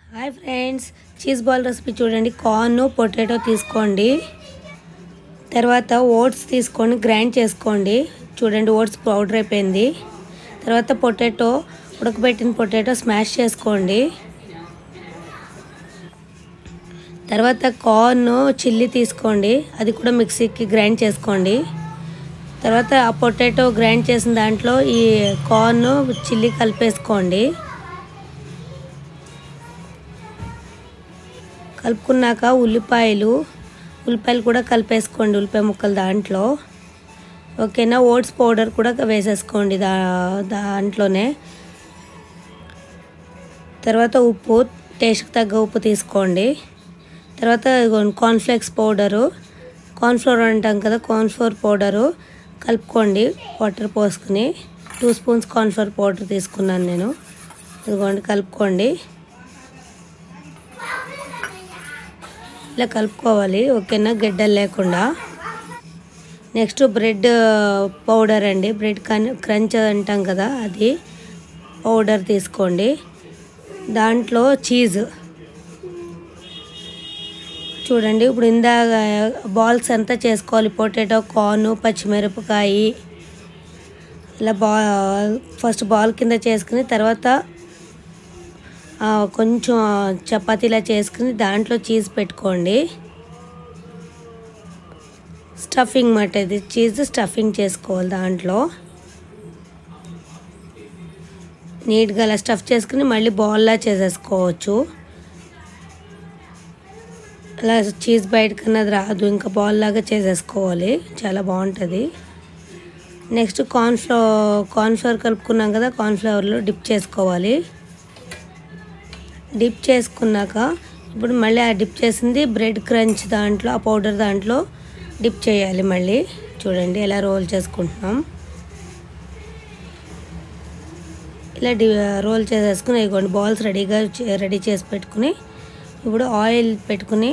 hi friends cheese ball recipe చూడండి corn potato తీసుకోండి తర్వాత ఓట్స్ తీసుకొని గ్రైండ్ చేసుకోండి చూడండి ఓట్స్ పౌడర్ అయిపోయింది తర్వాత పొటాటో ఉడకబెట్టిన పొటాటో స్మాష్ చేసుకోండి తర్వాత కార్న్ చిల్లీ తీసుకోండి అది కూడా మిక్సీకి గ్రైండ్ చేసుకోండి తర్వాత ఆ పొటాటో గ్రైండ్ చేసిన దాంట్లో ఈ కార్న్ చిల్లీ కలిపేసుకోండి కలుపుకున్నాక ఉల్లిపాయలు ఉల్లిపాయలు కూడా కలిపేసుకోండి ఉల్లిపాయ ముక్కలు దాంట్లో ఓకేనా ఓట్స్ పౌడర్ కూడా వేసేసుకోండి దా దాంట్లోనే తర్వాత ఉప్పు టేస్ట్కి తగ్గ ఉప్పు తీసుకోండి తర్వాత కార్న్ఫ్లేక్స్ పౌడరు కార్న్ఫ్లోర్ అంటాం కదా కార్న్ఫ్లోర్ పౌడరు కలుపుకోండి వాటర్ పోసుకుని టూ స్పూన్స్ కార్న్ఫ్లోర్ పౌడర్ తీసుకున్నాను నేను ఇదిగోండి కలుపుకోండి ఇలా కలుపుకోవాలి ఓకేనా గడ్డలు లేకుండా నెక్స్ట్ బ్రెడ్ పౌడర్ అండి బ్రెడ్ క్రంచ్ అంటాం కదా అది పౌడర్ తీసుకోండి దాంట్లో చీజ్ చూడండి ఇప్పుడు ఇందాక బాల్స్ అంతా చేసుకోవాలి పొటాటో కార్న్ పచ్చిమిరపకాయ ఇలా బా ఫస్ట్ బాల్ కింద చేసుకుని తర్వాత కొంచెం చపాతీలా చేసుకుని దాంట్లో చీజ్ పెట్టుకోండి స్టఫింగ్ మాట ఇది చీజ్ స్టఫింగ్ చేసుకోవాలి దాంట్లో నీట్గా అలా స్టఫ్ చేసుకుని మళ్ళీ బాల్లా చేసేసుకోవచ్చు అలా చీజ్ బయటకు అన్నది రాదు ఇంకా బాల్ లాగా చేసేసుకోవాలి చాలా బాగుంటుంది నెక్స్ట్ కార్న్ఫ్లో కార్న్ఫ్లవర్ కలుపుకున్నాం కదా కార్న్ఫ్లవర్లో డిప్ చేసుకోవాలి డిప్ చేసుకున్నాక ఇప్పుడు మళ్ళీ ఆ డిప్ చేసింది బ్రెడ్ క్రంచ్ దాంట్లో ఆ పౌడర్ దాంట్లో డిప్ చేయాలి మళ్ళీ చూడండి ఎలా రోల్ చేసుకుంటున్నాం ఇలా డి రోల్ చేసేసుకుని ఇవ్వండి బాల్స్ రెడీగా రెడీ చేసి పెట్టుకుని ఇప్పుడు ఆయిల్ పెట్టుకుని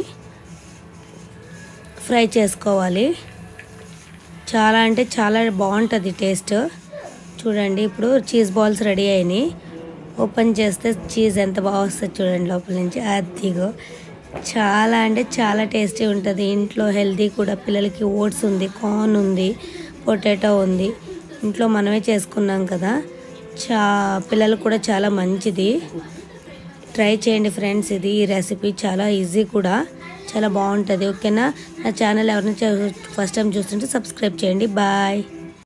ఫ్రై చేసుకోవాలి చాలా అంటే చాలా బాగుంటుంది టేస్ట్ చూడండి ఇప్పుడు చీజ్ బాల్స్ రెడీ అయినాయి ఓపెన్ చేస్తే చీజ్ ఎంత బాగా వస్తుంది చూడండి లోపల నుంచి అదిగో చాలా అంటే చాలా టేస్టీ ఉంటుంది ఇంట్లో హెల్తీ కూడా పిల్లలకి ఓట్స్ ఉంది కార్న్ ఉంది పొటాటో ఉంది ఇంట్లో మనమే చేసుకున్నాం కదా చా పిల్లలకు కూడా చాలా మంచిది ట్రై చేయండి ఫ్రెండ్స్ ఇది ఈ రెసిపీ చాలా ఈజీ కూడా చాలా బాగుంటుంది ఓకేనా నా ఛానల్ ఎవరైనా ఫస్ట్ టైం చూస్తుంటే సబ్స్క్రైబ్ చేయండి బాయ్